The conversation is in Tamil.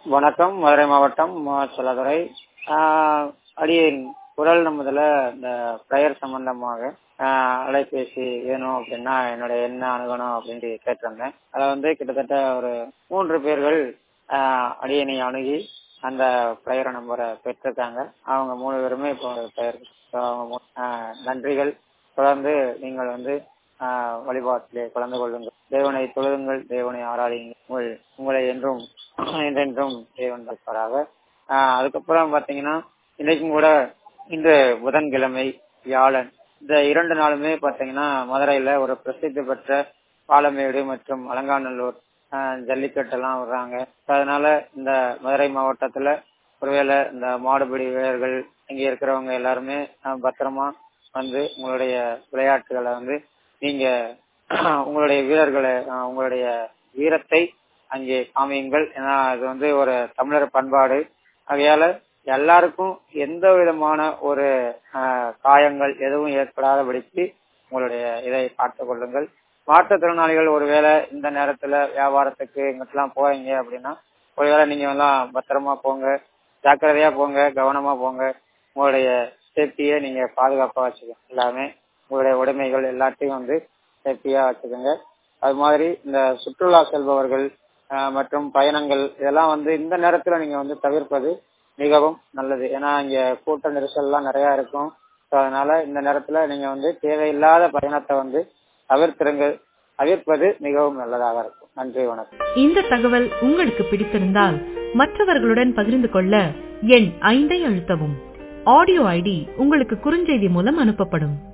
வணக்கம் மதுரை மாவட்டம் மா செல்லதுரை ஆஹ் அடியேன் குரல் நம்பதுல இந்த ப்ரேயர் சம்பந்தமாக ஆஹ் அலைபேசி வேணும் அப்படின்னா என்னுடைய என்ன அணுகணும் அப்படின்ட்டு கேட்டிருந்தேன் அதை வந்து கிட்டத்தட்ட ஒரு மூன்று பேர்கள் ஆஹ் அடியனை அணுகி அந்த ப்ரேயர் நம்பரை பெற்றிருக்காங்க அவங்க மூணு பேருமே இப்போ பெயர் அவங்க மூ- ஆஹ் நன்றிகள் தொடர்ந்து நீங்கள் வந்து ஆஹ் வழிபாட்டிலே கலந்து கொள்ளுங்கள் தேவனை தொழுதுங்கள் தேவனை ஆராதிங்கள் உங்கள் உங்களை என்றும் என்றென்றும் தேவன் இருப்பாராக ஆஹ் அதுக்கப்புறம் பாத்தீங்கன்னா இன்னைக்கும் கூட இன்று புதன்கிழமை வியாழன் இந்த இரண்டு நாளுமே பாத்தீங்கன்னா மதுரையில ஒரு பிரசித்தி பெற்ற பாலமேடு மற்றும் அலங்காநல்லூர் ஆஹ் ஜல்லிக்கட்டு எல்லாம் வர்றாங்க அதனால இந்த மதுரை மாவட்டத்துல ஒருவேளை இந்த மாடுபிடி வீரர்கள் இங்க இருக்கிறவங்க எல்லாருமே ஆஹ் பத்திரமா வந்து உங்களுடைய விளையாட்டுகளை வந்து நீங்க உங்களுடைய வீரர்களை ஆஹ் உங்களுடைய வீரத்தை அங்கே காமியுங்கள் ஏன்னா அது வந்து ஒரு தமிழர் பண்பாடு ஆகையால எல்லாருக்கும் எந்த விதமான ஒரு ஆஹ், காயங்கள் எதுவும் ஏற்படாதபடிக்கு உங்களுடைய இதை பார்த்துக் கொள்ளுங்கள் மாற்றுத்திறனாளிகள் ஒருவேளை இந்த நேரத்துல வியாபாரத்துக்கு இங்கிட்டலாம் போறீங்க அப்படின்னா ஒருவேளை நீங்க எல்லாம் பத்திரமா போங்க ஜாக்கிரதையா போங்க கவனமா போங்க உங்களுடைய சேஃப்டியை நீங்க பாதுகாப்பா வச்சுக்கோங்க எல்லாமே உங்களுடைய உடைமைகள் எல்லாத்தையும் வந்து சேஃப்டியா வச்சுக்கோங்க அது மாதிரி இந்த சுற்றுலா செல்பவர்கள் ஆஹ், மற்றும் பயணங்கள் இதெல்லாம் வந்து இந்த நேரத்துல நீங்க வந்து தவிர்ப்பது மிகவும் நல்லது ஏன்னா இங்க கூட்ட நெரிசல் எல்லாம் நிறைய இருக்கும் So, அதனால இந்த நேரத்துல நீங்க வந்து தேவையில்லாத பயணத்தை வந்து தவிர்த்திருங்க தவிர்ப்பது மிகவும் நல்லதாக இருக்கும் நன்றி வணக்கம் இந்த தகவல் உங்களுக்கு பிடித்திருந்தால் மற்றவர்களுடன் பகிர்ந்து கொள்ள எண் ஐந்தை அழுத்தவும் ஆடியோ ஐடி உங்களுக்கு குறுஞ்செய்தி மூலம் அனுப்பப்படும்